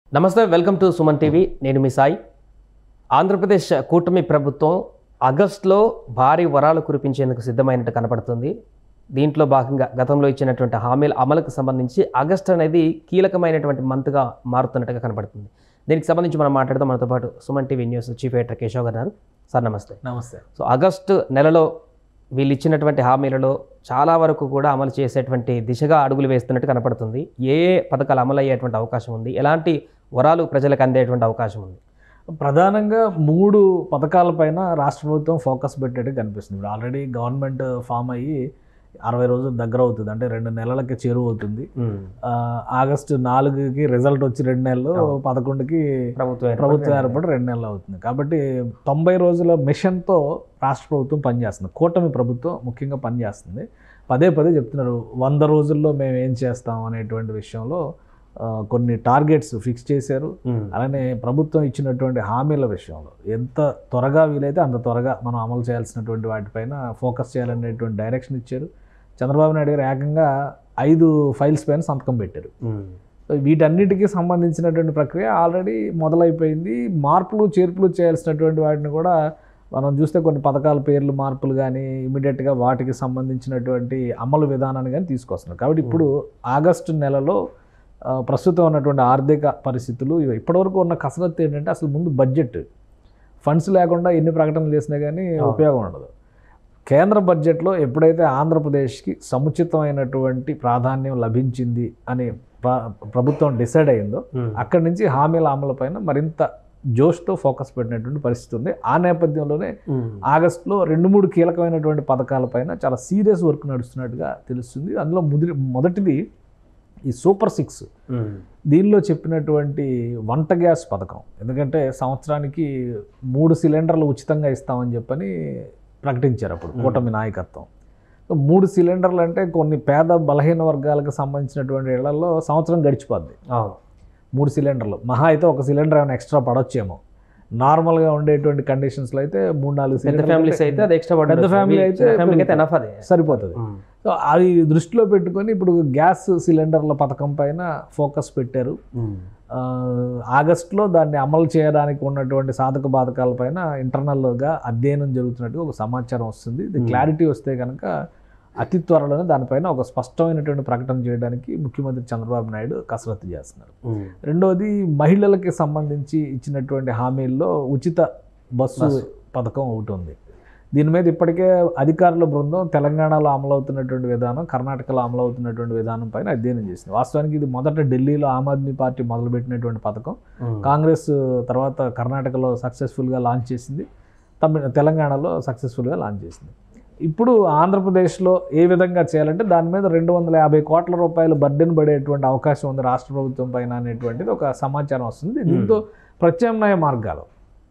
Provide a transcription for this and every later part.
నమస్తే welcome to Suman TV నేను మీ సాయి ఆంధ్రప్రదేశ్ కూటమి ప్రభుత్వం ఆగస్టులో భారీ వరాలు కురిపించేందుకు సిద్ధమైనట్టు కనపడుతుంది దీంట్లో భాగంగా గతంలో ఇచ్చినటువంటి హామీల అమలుకు సంబంధించి ఆగస్టు అనేది కీలకమైనటువంటి మంత్గా మారుతున్నట్టుగా కనపడుతుంది దీనికి సంబంధించి మనం మాట్లాడదాం మనతో పాటు Suman TV news chief editor Keshav గారు ఉన్నారు. సార్ నమస్తే నమస్తే సో ఆగస్టు నెలలో వీళ్ళు ఇచ్చినటువంటి హామీలలో చాలా వరకు కూడా అమలు చేసేటువంటి దిశగా అడుగులు వేస్తున్నట్టు కనపడుతుంది ఏ ఏ పథకాలు అమలు అయ్యేటువంటి అవకాశం ఉంది ఎలాంటి వరాలు ప్రజలకు అందేటువంటి అవకాశం ఉంది ప్రధానంగా మూడు పథకాలపైన రాష్ట్ర ప్రభుత్వం ఫోకస్ పెట్టేట్టు కనిపిస్తుంది ఇప్పుడు ఆల్రెడీ గవర్నమెంట్ ఫామ్ అయ్యి అరవై రోజులు దగ్గర అవుతుంది అంటే రెండు నెలలకి చేరువ అవుతుంది ఆ, ఆగస్టు నాలుగుకి రిజల్ట్ వచ్చి రెండు నెలలు అవును. పదకొండుకి ప్రభుత్వం ప్రభుత్వం ఏర్పడి రెండు నెలలు అవుతుంది కాబట్టి తొంభై రోజుల మిషన్తో రాష్ట్ర ప్రభుత్వం పనిచేస్తుంది కూటమి ప్రభుత్వం ముఖ్యంగా పనిచేస్తుంది పదే పదే చెప్తున్నారు వంద రోజుల్లో మేము ఏం చేస్తాం అనేటువంటి విషయంలో ఆ, కొన్ని టార్గెట్స్ ఫిక్స్ చేశారు ఉమ్. అలానే ప్రభుత్వం ఇచ్చినటువంటి హామీల విషయంలో ఎంత త్వరగా వీలైతే అంత త్వరగా మనం అమలు చేయాల్సినటువంటి వాటిపైన ఫోకస్ చేయాలనేటువంటి డైరెక్షన్ ఇచ్చారు చంద్రబాబు నాయుడు గారు ఏకంగా ఐదు ఫైల్స్ పైన సంతకం పెట్టారు ఉమ్. సో వీటన్నిటికీ సంబంధించినటువంటి ప్రక్రియ ఆల్రెడీ మొదలైపోయింది మార్పులు చేర్పులు చేయాల్సినటువంటి వాటిని కూడా మనం చూస్తే కొన్ని పథకాల పేర్లు మార్పులు కానీ ఇమీడియట్గా వాటికి సంబంధించినటువంటి అమలు విధానాన్ని కానీ తీసుకొస్తున్నారు కాబట్టి ఇప్పుడు ఆగస్టు నెలలో ఆ, ప్రస్తుతం ఉన్నటువంటి ఆర్థిక పరిస్థితులు ఇవి ఇప్పటివరకు ఉన్న కసరత్తు ఏంటంటే అసలు ముందు బడ్జెట్ ఫండ్స్ లేకుండా ఎన్ని ప్రకటనలు చేసినా కానీ అవును. ఉపయోగం ఉండదు కేంద్ర బడ్జెట్లో ఎప్పుడైతే ఆంధ్రప్రదేశ్కి సముచితమైనటువంటి ప్రాధాన్యం లభించింది అని ప్ర- ప్రభుత్వం డిసైడ్ అయిందో ఉమ్. అక్కడి నుంచి హామీల అమలు పైన మరింత జోష్తో ఫోకస్ పెట్టినటువంటి పరిస్థితి ఉంది ఆ నేపథ్యంలోనే ఉమ్. ఆగస్టులో రెండు మూడు కీలకమైనటువంటి పథకాలపైన చాలా సీరియస్ వర్క్ నడుస్తున్నట్టుగా తెలుస్తుంది అందులో ముదిరి మొదటిది ఈ సూపర్ సిక్స్ ఉమ్. దీనిలో చెప్పినటువంటి వంట గ్యాస్ పథకం ఎందుకంటే సంవత్సరానికి మూడు సిలిండర్లు ఉచితంగా ఇస్తామని చెప్పని ప్రకటించారు అప్పుడు కూటమి నాయకత్వం సో మూడు సిలిండర్లు అంటే కొన్ని పేద బలహీన వర్గాలకు సంబంధించినటువంటి ఇళ్లలో సంవత్సరం గడిచిపోద్ది అవును మూడు సిలిండర్లు మహా అయితే ఒక సిలిండర్ ఏమైనా ఎక్స్ట్రా పడొచ్చేమో నార్మల్గా ఉండేటువంటి కండిషన్స్లో అయితే మూడు నాలుగు పెద్ద సిలిండర్లు ఫ్యామిలీస్ అయితే అది ఎక్స్ట్రా పెద్ద family అయితే ఫ్యామిలీకి అయితే ఎనఫ్ అదే సరిపోతుంది ఉమ్. సో అది దృష్టిలో పెట్టుకొని ఇప్పుడు గ్యాస్ సిలిండర్ల పథకం పైన ఫోకస్ పెట్టారు ఉమ్. ఆ, ఆగస్టులో దాన్ని అమలు చేయడానికి ఉన్నటువంటి సాధక బాధకాలపైన ఇంటర్నల్గా అధ్యయనం జరుగుతున్నట్టుగా ఒక సమాచారం వస్తుంది ఇది Hmm. క్లారిటీ వస్తే కనుక అతి త్వరలోనే దానిపైన ఒక స్పష్టమైనటువంటి ప్రకటన చేయడానికి ముఖ్యమంత్రి చంద్రబాబు నాయుడు కసరత్తు చేస్తున్నారు ఉమ్. రెండోది మహిళలకి సంబంధించి ఇచ్చినటువంటి హామీల్లో ఉచిత బస్సు బస్సు. పథకం ఒకటి ఉంది దీని మీద ఇప్పటికే అధికారుల బృందం తెలంగాణలో అమలవుతున్నటువంటి విధానం కర్ణాటకలో అమలవుతున్నటువంటి విధానం పైన అధ్యయనం చేసింది వాస్తవానికి ఇది మొదట ఢిల్లీలో ఆమ్ ఆద్మీ పార్టీ మొదలుపెట్టినటువంటి పథకం ఉమ్. కాంగ్రెస్ తర్వాత కర్ణాటకలో సక్సెస్ఫుల్గా లాంచ్ చేసింది తమిళ తెలంగాణలో సక్సెస్ఫుల్గా లాంచ్ చేసింది ఇప్పుడు ఆంధ్రప్రదేశ్లో ఏ విధంగా చేయాలంటే దాని మీద రెండు వందల యాభై కోట్ల రూపాయలు బర్డెన్ పడేటువంటి అవకాశం ఉంది రాష్ట్ర ప్రభుత్వం పైన అనేటువంటిది ఒక సమాచారం వస్తుంది దీంతో ప్రత్యామ్నాయ మార్గాలు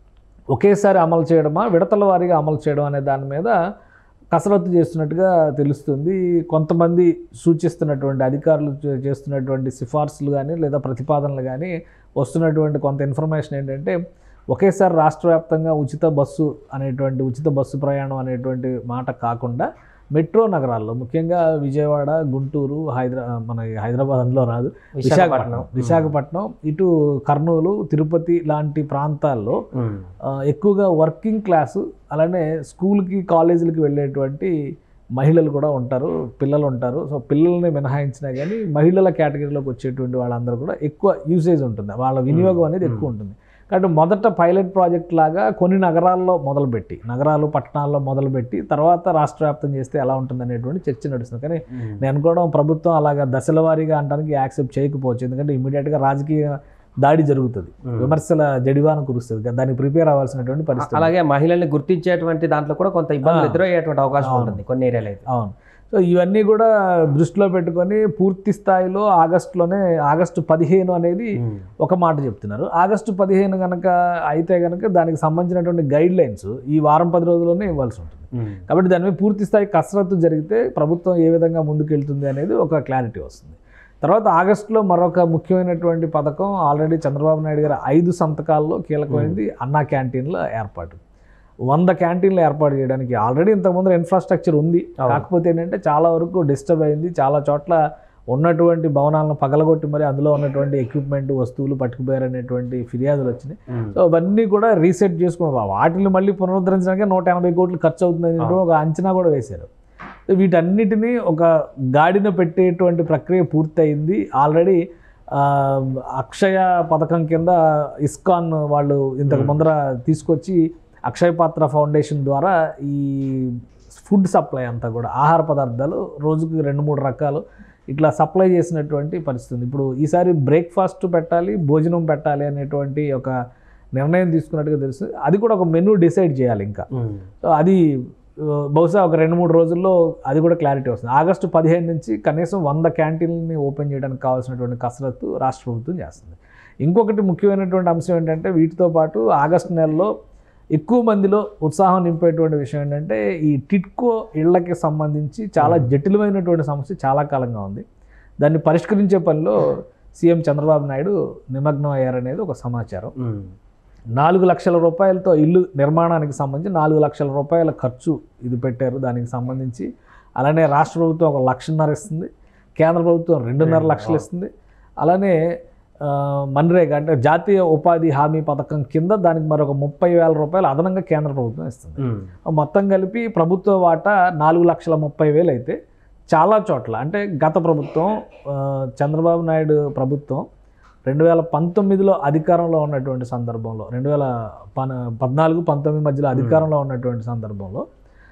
ఒకేసారి అమలు చేయడమా విడతల వారీగా అమలు చేయడం అనే దాని మీద కసరత్తు చేస్తున్నట్టుగా తెలుస్తుంది కొంతమంది సూచిస్తున్నటువంటి అధికారులు చే- చేస్తున్నటువంటి సిఫార్సులు కానీ లేదా ప్రతిపాదనలు కానీ వస్తున్నటువంటి కొంత ఇన్ఫర్మేషన్ ఏంటంటే ఒకేసారి రాష్ట్ర వ్యాప్తంగా ఉచిత బస్సు అనేటువంటి ఉచిత బస్సు ప్రయాణం అనేటువంటి మాట కాకుండా మెట్రో నగరాల్లో ముఖ్యంగా విజయవాడ గుంటూరు హైదరా మన హైదరాబాద్ అందులో రాదు విశాఖపట్నం విశాఖపట్నం ఇటు కర్నూలు తిరుపతి లాంటి ప్రాంతాల్లో ఉమ్. ఆ, ఎక్కువగా వర్కింగ్ క్లాసు అలానే స్కూల్కి కాలేజీలకి వెళ్ళేటువంటి మహిళలు కూడా ఉంటారు పిల్లలు ఉంటారు సో పిల్లల్ని మినహాయించినా కానీ మహిళల కేటగిరీలోకి వచ్చేటువంటి వాళ్ళందరూ కూడా ఎక్కువ యూసేజ్ ఉంటుంది వాళ్ళ వినియోగం అనేది ఎక్కువ ఉంటుంది కాబట్టి మొదట పైలట్ ప్రాజెక్ట్ లాగా కొన్ని నగరాల్లో మొదలుపెట్టి నగరాలు పట్టణాల్లో మొదలుపెట్టి తర్వాత రాష్ట్ర వ్యాప్తం చేస్తే ఎలా ఉంటుంది అనేటువంటి చర్చ నడుస్తుంది కానీ ఉమ్. నేను అనుకోవడం ప్రభుత్వం అలాగా దశల వారీగా అనడానికి యాక్సెప్ట్ చేయకపోవచ్చు ఎందుకంటే ఇమీడియట్గా రాజకీయ దాడి జరుగుతుంది ఉమ్. విమర్శల జడివాన కురుస్తుంది దానికి ప్రిపేర్ అవ్వాల్సినటువంటి పరిస్థితి అలాగే మహిళల్ని గుర్తించేటువంటి దాంట్లో కూడా కొంత ఇబ్బందులు ఆ. ఎదురయ్యేటువంటి అవకాశం అవును. ఉంటుంది కొన్ని ఏరియాలో అయితే అవును సో ఇవన్నీ కూడా దృష్టిలో పెట్టుకొని పూర్తి స్థాయిలో ఆగస్టులోనే ఆగస్టు పదిహేను అనేది ఉమ్. ఒక మాట చెప్తున్నారు ఆగస్టు పదిహేను కనుక అయితే కనుక దానికి సంబంధించినటువంటి గైడ్ లైన్స్ ఈ వారం పది రోజుల్లోనే ఇవ్వాల్సి ఉంటుంది ఉమ్. కాబట్టి దాని మీద పూర్తి స్థాయి కసరత్తు జరిగితే ప్రభుత్వం ఏ విధంగా ముందుకెళ్తుంది అనేది ఒక క్లారిటీ వస్తుంది తర్వాత ఆగస్టులో మరొక ముఖ్యమైనటువంటి పథకం ఆల్రెడీ చంద్రబాబు నాయుడు గారి ఐదు సంతకాల్లో కీలకమైంది అన్నా క్యాంటీన్ల ఏర్పాటు వంద క్యాంటీన్లు ఏర్పాటు చేయడానికి ఆల్రెడీ ఇంతకుముందు ఇన్ఫ్రాస్ట్రక్చర్ ఉంది అవును. కాకపోతే ఏంటంటే చాలా వరకు డిస్టర్బ్ అయింది చాలా చోట్ల ఉన్నటువంటి భవనాలను పగలగొట్టి మరి అందులో ఉన్నటువంటి ఎక్విప్మెంట్ వస్తువులు పట్టుకుపోయారనేటువంటి ఫిర్యాదులు వచ్చినాయి సో అవన్నీ కూడా రీసెట్ చేసుకుని వాటిని మళ్ళీ పునరుద్ధరించడానికి నూట ఎనభై కోట్లు ఖర్చు అవుతుంది ఒక అంచనా కూడా వేశారు సో వీటన్నిటిని ఒక గాడిన పెట్టేటువంటి ప్రక్రియ పూర్తయింది ఆల్రెడీ ఆ, అక్షయ పథకం కింద ఇస్కాన్ వాళ్ళు ఇంతకు ముందర తీసుకొచ్చి అక్షయ పాత్ర ఫౌండేషన్ ద్వారా ఈ ఫుడ్ సప్లై అంతా కూడా ఆహార పదార్థాలు రోజుకి రెండు మూడు రకాలు ఇట్లా సప్లై చేసినటువంటి పరిస్థితి ఉంది ఇప్పుడు ఈసారి బ్రేక్ఫాస్ట్ పెట్టాలి భోజనం పెట్టాలి అనేటువంటి ఒక నిర్ణయం తీసుకున్నట్టుగా తెలుసు అది కూడా ఒక మెనూ డిసైడ్ చేయాలి ఇంకా సో అది ఆ, బహుశా ఒక రెండు మూడు రోజుల్లో అది కూడా క్లారిటీ వస్తుంది ఆగస్టు పదిహేను నుంచి కనీసం వంద క్యాంటీన్లని ఓపెన్ చేయడానికి కావాల్సినటువంటి కసరత్తు రాష్ట్ర ప్రభుత్వం చేస్తుంది ఇంకొకటి ముఖ్యమైనటువంటి అంశం ఏంటంటే వీటితో పాటు ఆగస్టు నెలలో ఎక్కువ మందిలో ఉత్సాహం నింపేటువంటి విషయం ఏంటంటే ఈ టిట్కో ఇళ్లకి సంబంధించి చాలా జటిలమైనటువంటి సమస్య చాలా కాలంగా ఉంది దాన్ని పరిష్కరించే పనిలో సీఎం చంద్రబాబు నాయుడు నిమగ్నం అయ్యారనేది ఒక సమాచారం నాలుగు లక్షల రూపాయలతో ఇల్లు నిర్మాణానికి సంబంధించి నాలుగు లక్షల రూపాయల ఖర్చు ఇది పెట్టారు దానికి సంబంధించి అలానే రాష్ట్ర ప్రభుత్వం ఒక లక్షన్నర ఇస్తుంది కేంద్ర ప్రభుత్వం రెండున్నర లక్షలు ఇస్తుంది అలానే ఆ, మన్రేగా అంటే జాతీయ ఉపాధి హామీ పథకం కింద దానికి మరొక ముప్పై వేల రూపాయలు అదనంగా కేంద్ర ప్రభుత్వం ఇస్తుంది మొత్తం కలిపి ప్రభుత్వ వాటా నాలుగు లక్షల ముప్పై వేలు అయితే చాలా చోట్ల అంటే గత ప్రభుత్వం ఆ, చంద్రబాబు నాయుడు ప్రభుత్వం రెండు వేల పంతొమ్మిదిలో అధికారంలో ఉన్నటువంటి సందర్భంలో రెండు వేల పన పద్నాలుగు పంతొమ్మిది మధ్యలో అధికారంలో ఉన్నటువంటి సందర్భంలో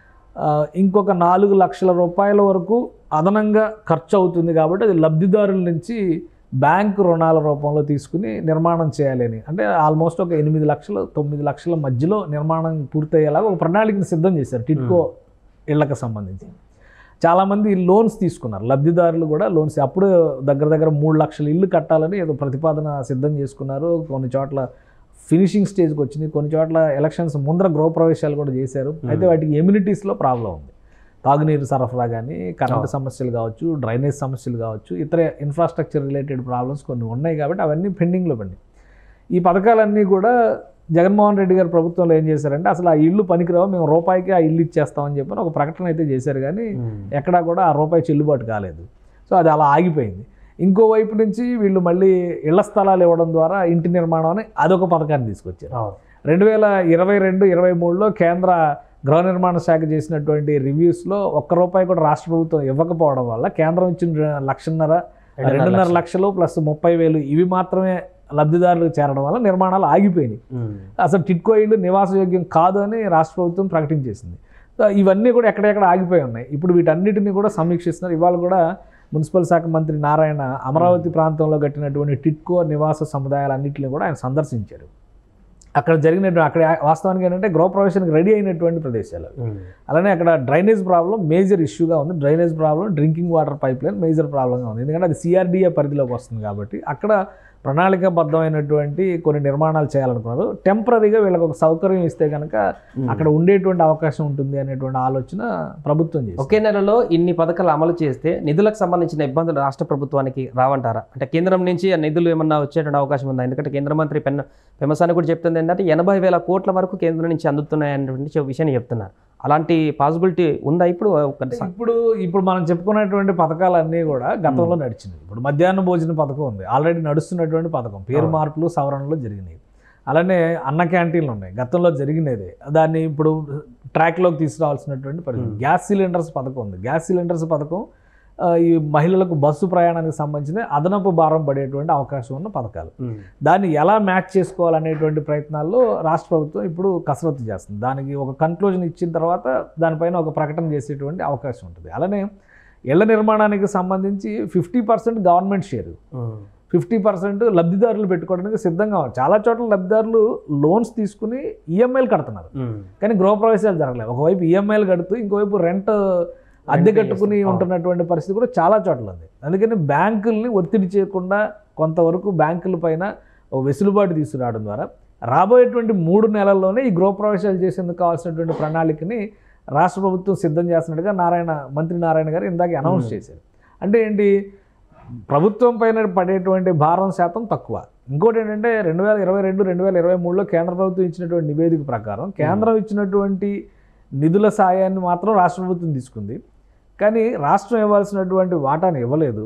ఆ, ఇంకొక నాలుగు లక్షల రూపాయల వరకు అదనంగా ఖర్చు అవుతుంది కాబట్టి అది లబ్ధిదారుల నుంచి బ్యాంకు రుణాల రూపంలో తీసుకుని నిర్మాణం చేయాలి అని అంటే ఆల్మోస్ట్ ఒక ఎనిమిది లక్షలు తొమ్మిది లక్షల మధ్యలో నిర్మాణం పూర్తయ్యేలాగా ఒక ప్రణాళికను సిద్ధం చేశారు టిట్కో ఇళ్లకు సంబంధించి చాలామంది లోన్స్ తీసుకున్నారు లబ్ధిదారులు కూడా లోన్స్ అప్పుడు దగ్గర దగ్గర మూడు లక్షల ఇల్లు కట్టాలని ఏదో ప్రతిపాదన సిద్ధం చేసుకున్నారు కొన్ని చోట్ల ఫినిషింగ్ స్టేజ్కి వచ్చింది కొన్ని చోట్ల ఎలక్షన్స్ ముందర గృహప్రవేశాలు కూడా చేశారు అయితే వాటికి ఎమ్యూనిటీస్లో ప్రాబ్లం ఉంది తాగునీరు సరఫరా కానీ కరెంటు సమస్యలు కావచ్చు డ్రైనేజ్ సమస్యలు కావచ్చు ఇతర ఇన్ఫ్రాస్ట్రక్చర్ రిలేటెడ్ ప్రాబ్లమ్స్ కొన్ని ఉన్నాయి కాబట్టి అవన్నీ పెండింగ్లో పడి ఈ పథకాలన్నీ కూడా జగన్మోహన్ రెడ్డి గారి ప్రభుత్వంలో ఏం చేశారంటే అసలు ఆ ఇల్లు పనికిరావు మేము రూపాయికి ఆ ఇల్లు ఇచ్చేస్తామని చెప్పి ఒక ప్రకటన అయితే చేశారు కానీ ఎక్కడా కూడా ఆ రూపాయి చెల్లుబాటు కాలేదు సో అది అలా ఆగిపోయింది ఇంకోవైపు నుంచి వీళ్ళు మళ్ళీ ఇళ్ల స్థలాలు ఇవ్వడం ద్వారా ఇంటి నిర్మాణం అని అదొక పథకాన్ని తీసుకొచ్చారు రెండు వేల ఇరవై రెండు ఇరవై మూడులో కేంద్ర గృహ నిర్మాణ శాఖ చేసినటువంటి రివ్యూస్లో ఒక్క రూపాయి కూడా రాష్ట్ర ప్రభుత్వం ఇవ్వకపోవడం వల్ల కేంద్రం ఇచ్చిన లక్షన్నర రెండున్నర లక్షలు ప్లస్ ముప్పై వేలు ఇవి మాత్రమే లబ్ధిదారులకు చేరడం వల్ల నిర్మాణాలు ఆగిపోయినాయి అసలు టిట్కో ఇల్లు నివాసయోగ్యం కాదు అని రాష్ట్ర ప్రభుత్వం ప్రకటించేసింది సో ఇవన్నీ కూడా ఎక్కడెక్కడ ఆగిపోయి ఉన్నాయి ఇప్పుడు వీటన్నిటిని కూడా సమీక్షిస్తున్నారు ఇవాళ కూడా మున్సిపల్ శాఖ మంత్రి నారాయణ అమరావతి ప్రాంతంలో కట్టినటువంటి టిట్కో నివాస సముదాయాలన్నింటినీ కూడా ఆయన సందర్శించారు అక్కడ జరిగినటువంటి అక్కడ వాస్తవానికి ఏంటంటే గృహప్రవేశానికి రెడీ అయినటువంటి ప్రదేశాలు అవి. అలానే అక్కడ డ్రైనేజ్ ప్రాబ్లం మేజర్ ఇష్యూగా ఉంది drainage problem drinking water pipe line major ప్రాబ్లంగా ఉంది ఎందుకంటే అది సిఆర్డిఏ పరిధిలోకి వస్తుంది కాబట్టి అక్కడ ప్రణాళికాబద్ధమైనటువంటి కొన్ని నిర్మాణాలు చేయాలనుకున్నారు టెంపరీగా వీళ్ళకి ఒక సౌకర్యం ఇస్తే కనుక అక్కడ ఉండేటువంటి అవకాశం ఉంటుంది అనేటువంటి ఆలోచన ప్రభుత్వం చేసింది ఒకే నెలలో ఇన్ని పథకాలు అమలు చేస్తే నిధులకు సంబంధించిన ఇబ్బందులు రాష్ట్ర ప్రభుత్వానికి రావంటారా అంటే కేంద్రం నుంచి ఆ నిధులు ఏమన్నా వచ్చేటువంటి అవకాశం ఉందా ఎందుకంటే కేంద్ర మంత్రి పెన్న పెమసాని కూడా చెప్తుంది ఏంటంటే ఎనభై వేల కోట్ల వరకు కేంద్రం నుంచి అందుతున్నాయనేటువంటి చె- విషయాన్ని చెప్తున్నారు అలాంటి పాసిబిలిటీ ఉందా ఇప్పుడు ఒక స- ఇప్పుడు ఇప్పుడు మనం చెప్పుకున్నటువంటి పథకాలన్నీ కూడా గతంలో నడిచినాయి ఇప్పుడు మధ్యాహ్న భోజన పథకం ఉంది ఆల్రెడీ నడుస్తున్నటువంటి పథకం పేరు మార్పులు సవరణలు జరిగినాయి అలానే అన్న క్యాంటీన్లు ఉన్నాయి గతంలో జరిగినదే దాన్ని ఇప్పుడు ట్రాక్లోకి తీసుకురావాల్సినటువంటి పరిస్థితి గ్యాస్ సిలిండర్స్ పథకం ఉంది గ్యాస్ సిలిండర్స్ పథకం ఆ, ఈ మహిళలకు బస్సు ప్రయాణానికి సంబంధించిన అదనపు భారం పడేటువంటి అవకాశం ఉన్న పథకాలు దాన్ని ఎలా మ్యాచ్ చేసుకోవాలనేటువంటి ప్రయత్నాల్లో రాష్ట్ర ప్రభుత్వం ఇప్పుడు కసరత్తు చేస్తుంది దానికి ఒక కన్క్లూజన్ ఇచ్చిన తర్వాత దానిపైన ఒక ప్రకటన చేసేటువంటి అవకాశం ఉంటుంది అలానే ఇళ్ల నిర్మాణానికి సంబంధించి fifty percent government share fifty percent లబ్ధిదారులు పెట్టుకోవడానికి సిద్ధంగా ఉన్నారు చాలా చోట్ల లబ్ధిదారులు లోన్స్ తీసుకుని ఈఎంఐలు కడుతున్నారు కానీ గృహప్రవేశాలు జరగలేదు ఒకవైపు ఈఎంఐలు కడుతూ ఇంకోవైపు రెంట్ అద్దె కట్టుకుని చేస్తాం. ఉంటున్నటువంటి పరిస్థితి కూడా చాలా చోట్ల ఉంది అందుకని బ్యాంకుల్ని ఒత్తిడి చేయకుండా కొంతవరకు బ్యాంకుల పైన ఒక వెసులుబాటు తీసుకురావడం ద్వారా రాబోయేటువంటి మూడు నెలల్లోనే ఈ గృహప్రవేశాలు చేసేందుకు కావాల్సినటువంటి ప్రణాళికని రాష్ట్ర ప్రభుత్వం సిద్ధం చేస్తున్నట్టుగా నారాయణ మంత్రి నారాయణ గారు ఇందాక అనౌన్స్ చేశారు అంటే ఏంటి ప్రభుత్వం పైన పడేటువంటి భారం శాతం తక్కువ ఇంకోటి ఏంటంటే రెండు వేల ఇరవై రెండు రెండు వేల ఇరవై మూడులో కేంద్ర ప్రభుత్వం ఇచ్చినటువంటి నివేదిక ప్రకారం కేంద్రం ఇచ్చినటువంటి నిధుల సాయాన్ని మాత్రం రాష్ట్ర ప్రభుత్వం తీసుకుంది కానీ రాష్ట్రం ఇవ్వాల్సినటువంటి వాటాను ఇవ్వలేదు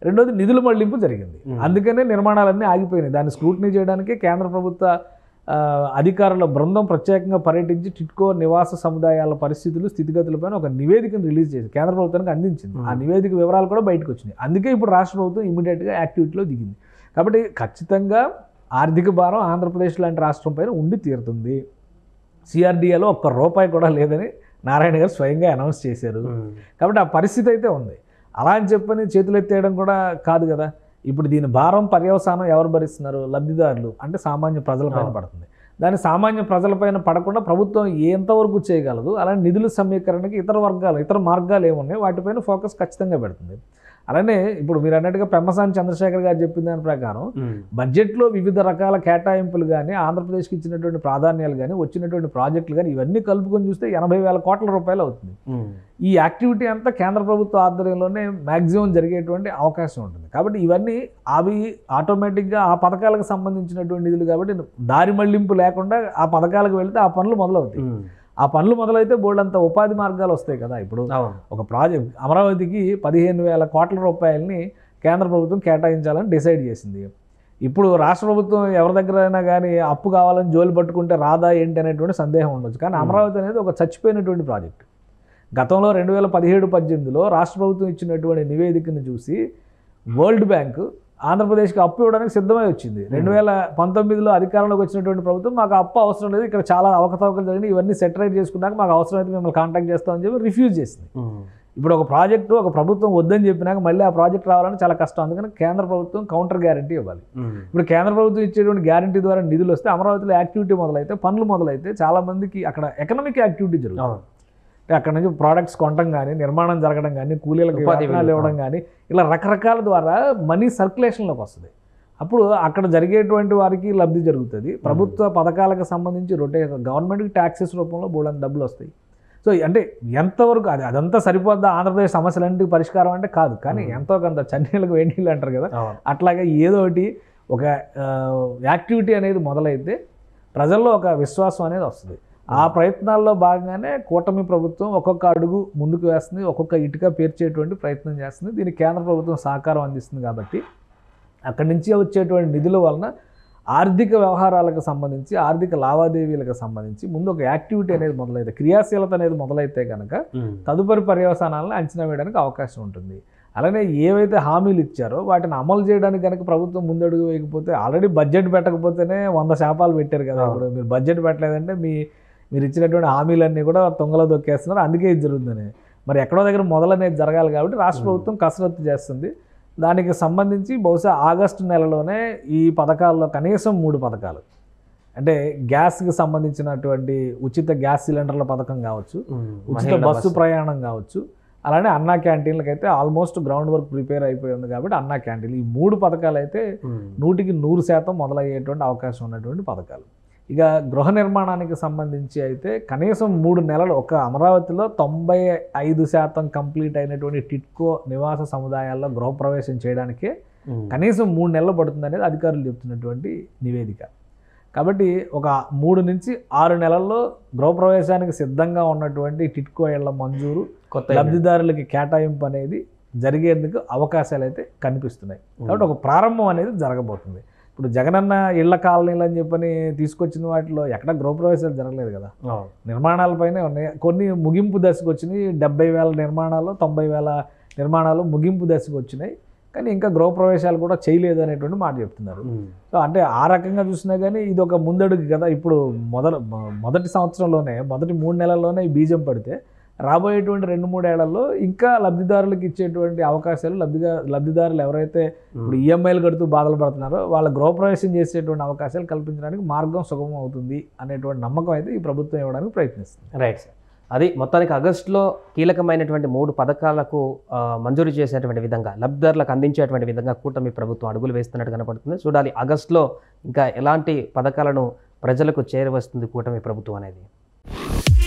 రెండోది నిధుల మళ్లింపు జరిగింది అందుకనే నిర్మాణాలన్నీ ఆగిపోయినాయి దాన్ని స్క్రూటినీ చేయడానికి కేంద్ర ప్రభుత్వ ఆ, అధికారుల బృందం ప్రత్యేకంగా పర్యటించి టిట్కో నివాస సముదాయాల పరిస్థితులు స్థితిగతులపైన ఒక నివేదికను రిలీజ్ చేసి కేంద్ర ప్రభుత్వానికి అందించింది ఆ నివేదిక వివరాలు కూడా బయటకు వచ్చినాయి అందుకే ఇప్పుడు రాష్ట్ర ప్రభుత్వం ఇమీడియట్గా యాక్టివిటీలో దిగింది కాబట్టి ఖచ్చితంగా ఆర్థిక భారం ఆంధ్రప్రదేశ్ లాంటి రాష్ట్రం పైన ఉండి తీరుతుంది సిఆర్డీఏలో ఒక్క రూపాయి కూడా లేదని నారాయణ గారు స్వయంగా అనౌన్స్ చేశారు కాబట్టి ఆ పరిస్థితి అయితే ఉంది అలా అని చెప్పని చేతులు ఎత్తేయడం కూడా కాదు కదా ఇప్పుడు దీని భారం పర్యవసానం ఎవరు భరిస్తున్నారు లబ్ధిదారులు అంటే సామాన్య ప్రజలపైన పడుతుంది దాని సామాన్య ప్రజలపైన పడకుండా ప్రభుత్వం ఎంతవరకు చేయగలదు అలానే నిధుల సమీకరణకి ఇతర వర్గాలు ఇతర మార్గాలు ఏమున్నాయి వాటిపైన ఫోకస్ ఖచ్చితంగా పెడుతుంది అలానే ఇప్పుడు మీరు అన్నట్టుగా పెమ్మసాని చంద్రశేఖర్ గారు చెప్పిన దాని ప్రకారం బడ్జెట్లో వివిధ రకాల కేటాయింపులు కానీ ఆంధ్రప్రదేశ్కి ఇచ్చినటువంటి ప్రాధాన్యాలు కానీ వచ్చినటువంటి ప్రాజెక్టులు కానీ ఇవన్నీ కలుపుకొని చూస్తే ఎనభై వేల కోట్ల రూపాయలు అవుతుంది ఈ యాక్టివిటీ అంతా కేంద్ర ప్రభుత్వ ఆధ్వర్యంలోనే మ్యాక్సిమం జరిగేటువంటి అవకాశం ఉంటుంది కాబట్టి ఇవన్నీ అవి ఆటోమేటిక్గా ఆ పథకాలకు సంబంధించినటువంటి నిధులు కాబట్టి దారి మళ్లింపు లేకుండా ఆ పథకాలకు వెళితే ఆ పనులు మొదలవుతాయి ఆ పనులు మొదలైతే బోర్డంత ఉపాధి మార్గాలు వస్తాయి కదా ఇప్పుడు అవును ఒక ప్రాజెక్ట్ అమరావతికి పదిహేను వేల కోట్ల రూపాయలని కేంద్ర ప్రభుత్వం కేటాయించాలని డిసైడ్ చేసింది ఇప్పుడు రాష్ట్ర ప్రభుత్వం ఎవరి దగ్గర అయినా కానీ అప్పు కావాలని జోలి పట్టుకుంటే రాదా ఏంటి అనేటువంటి సందేహం ఉండొచ్చు కానీ అమరావతి అనేది ఒక చచ్చిపోయినటువంటి ప్రాజెక్ట్ గతంలో రెండు వేల పదిహేడు పద్దెనిమిదిలో రాష్ట్ర ప్రభుత్వం ఇచ్చినటువంటి నివేదికను చూసి వరల్డ్ బ్యాంక్ ఆంధ్రప్రదేశ్కి అప్పు ఇవ్వడానికి సిద్ధమై వచ్చింది రెండు వేల పంతొమ్మిదిలో అధికారంలోకి వచ్చినటువంటి ప్రభుత్వం మాకు అప్పు అవసరం లేదు ఇక్కడ చాలా అవకతవకలు జరిగినాయి ఇవన్నీ సెటరైట్ చేసుకున్నాక మాకు అవసరం అయితే మిమ్మల్ని కాంటాక్ట్ చేస్తామని చెప్పి రిఫ్యూజ్ చేసింది ఇప్పుడు ఒక ప్రాజెక్టు ఒక ప్రభుత్వం వద్దని చెప్పినాక మళ్ళీ ఆ ప్రాజెక్ట్ రావాలని చాలా కష్టం అందుకని కేంద్ర ప్రభుత్వం కౌంటర్ గ్యారంటీ ఇవ్వాలి ఇప్పుడు కేంద్ర ప్రభుత్వం ఇచ్చేటువంటి గ్యారంటీ ద్వారా నిధులు వస్తే అమరావతిలో యాక్టివిటీ మొదలైతే పనులు మొదలైతే చాలా మందికి అక్కడ ఎకనామిక్ యాక్టివిటీ జరుగుతుంది అవును అంటే అక్కడ నుంచి ప్రోడక్ట్స్ కొనడం కానీ నిర్మాణం జరగడం కానీ కూలీలకు ఉపాధి వేతనాలు ఇవ్వడం కానీ ఇలా రకరకాల ద్వారా మనీ సర్క్యులేషన్లోకి వస్తుంది అప్పుడు అక్కడ జరిగేటువంటి వారికి లబ్ధి జరుగుతుంది ప్రభుత్వ పథకాలకు సంబంధించి రొటే గవర్నమెంట్కి ట్యాక్సెస్ రూపంలో బోలని డబ్బులు వస్తాయి సో అంటే ఎంతవరకు అది అదంతా సరిపోద్దా ఆంధ్రప్రదేశ్ సమస్యలన్నింటికి పరిష్కారం అంటే కాదు కానీ ఎంతో కొంత చన్నీళ్ళకు వేడినీళ్ళు అంటారు కదా అవును అట్లాగే ఏదో ఒకటి ఒక ఆ, యాక్టివిటీ అనేది మొదలైతే ప్రజల్లో ఒక విశ్వాసం అనేది వస్తుంది ఆ ప్రయత్నాల్లో భాగంగానే కూటమి ప్రభుత్వం ఒక్కొక్క అడుగు ముందుకు వేస్తుంది ఒక్కొక్క ఇటుక పేర్చేటువంటి ప్రయత్నం చేస్తుంది దీనికి కేంద్ర ప్రభుత్వం సహకారం అందిస్తుంది కాబట్టి అక్కడి నుంచి వచ్చేటువంటి నిధుల వలన ఆర్థిక వ్యవహారాలకు సంబంధించి ఆర్థిక లావాదేవీలకు సంబంధించి ముందు ఒక యాక్టివిటీ అనేది మొదలైతే క్రియాశీలత అనేది మొదలైతే కనుక తదుపరి పర్యవసానాలను అంచనా వేయడానికి అవకాశం ఉంటుంది అలానే ఏవైతే హామీలు ఇచ్చారో వాటిని అమలు చేయడానికి కనుక ప్రభుత్వం ముందడుగు వేయకపోతే ఆల్రెడీ బడ్జెట్ పెట్టకపోతేనే వంద శాపాలు పెట్టారు కదా ఇప్పుడు మీరు బడ్జెట్ పెట్టలేదంటే మీ మీరు ఇచ్చినటువంటి హామీలన్నీ కూడా తొంగలో దొక్కేస్తున్నారు అందుకే ఇది జరుగుతుందని మరి ఎక్కడో దగ్గర మొదలనేది జరగాలి కాబట్టి రాష్ట్ర ప్రభుత్వం కసరత్తు చేస్తుంది దానికి సంబంధించి బహుశా ఆగస్టు నెలలోనే ఈ పథకాల్లో కనీసం మూడు పథకాలు అంటే గ్యాస్కి సంబంధించినటువంటి ఉచిత గ్యాస్ సిలిండర్ల పథకం కావచ్చు ఉచిత బస్సు ప్రయాణం కావచ్చు అలానే అన్నా క్యాంటీన్లకు అయితే ఆల్మోస్ట్ గ్రౌండ్ వర్క్ ప్రిపేర్ అయిపోయి ఉంది కాబట్టి అన్నా క్యాంటీన్లు ఈ మూడు పథకాలు అయితే నూటికి నూరు శాతం మొదలయ్యేటువంటి అవకాశం ఉన్నటువంటి పథకాలు ఇక గృహ నిర్మాణానికి సంబంధించి అయితే కనీసం మూడు నెలలు ఒక అమరావతిలో తొంభై ఐదు శాతం కంప్లీట్ అయినటువంటి టిట్కో నివాస సముదాయాల్లో గృహప్రవేశం చేయడానికే కనీసం మూడు నెలలు పడుతుంది అనేది అధికారులు చెప్తున్నటువంటి నివేదిక కాబట్టి ఒక మూడు నుంచి ఆరు నెలల్లో గృహప్రవేశానికి సిద్ధంగా ఉన్నటువంటి టిట్కో ఇళ్ల మంజూరు కొత్త ఇల్లు. లబ్ధిదారులకి కేటాయింపు అనేది జరిగేందుకు అవకాశాలు అయితే కనిపిస్తున్నాయి కాబట్టి ఒక ప్రారంభం అనేది జరగబోతుంది ఇప్పుడు జగనన్న ఇళ్ల కాలనీలు అని చెప్పని తీసుకొచ్చిన వాటిలో ఎక్కడ గృహప్రవేశాలు జరగలేదు కదా అవును. నిర్మాణాలపైనే ఉన్నాయి కొన్ని ముగింపు దశకు వచ్చినాయి డెబ్బై వేల నిర్మాణాలు తొంభై వేల నిర్మాణాలు ముగింపు దశకు వచ్చినాయి కానీ ఇంకా గృహప్రవేశాలు కూడా చేయలేదు అనేటువంటి మాట చెప్తున్నారు ఉమ్. సో అంటే ఆ రకంగా చూసినా కానీ ఇది ఒక ముందడుగు కదా ఇప్పుడు మొదల మొ- మొదటి సంవత్సరంలోనే మొదటి మూడు నెలల్లోనే ఈ బీజం పడితే రాబోయేటువంటి రెండు మూడేళ్లలో ఇంకా లబ్ధిదారులకు ఇచ్చేటువంటి అవకాశాలు లబ్ధిగా లబ్ధిదారులు ఎవరైతే ఇప్పుడు ఈఎంఐలు కడుతూ బాధలు పడుతున్నారో వాళ్ళ గృహప్రవేశం చేసేటువంటి అవకాశాలు కల్పించడానికి మార్గం సుగమం అవుతుంది అనేటువంటి నమ్మకం అయితే ఈ ప్రభుత్వం ఇవ్వడానికి ప్రయత్నిస్తుంది రైట్ సార్ అది మొత్తానికి ఆగస్టులో కీలకమైనటువంటి మూడు పథకాలకు ఆ, మంజూరు చేసేటువంటి విధంగా లబ్ధిదారులకు అందించేటువంటి విధంగా కూటమి ప్రభుత్వం అడుగులు వేస్తున్నట్టు కనపడుతుంది చూడాలి ఆగస్టులో ఇంకా ఎలాంటి పథకాలను ప్రజలకు చేరవస్తుంది కూటమి ప్రభుత్వం అనేది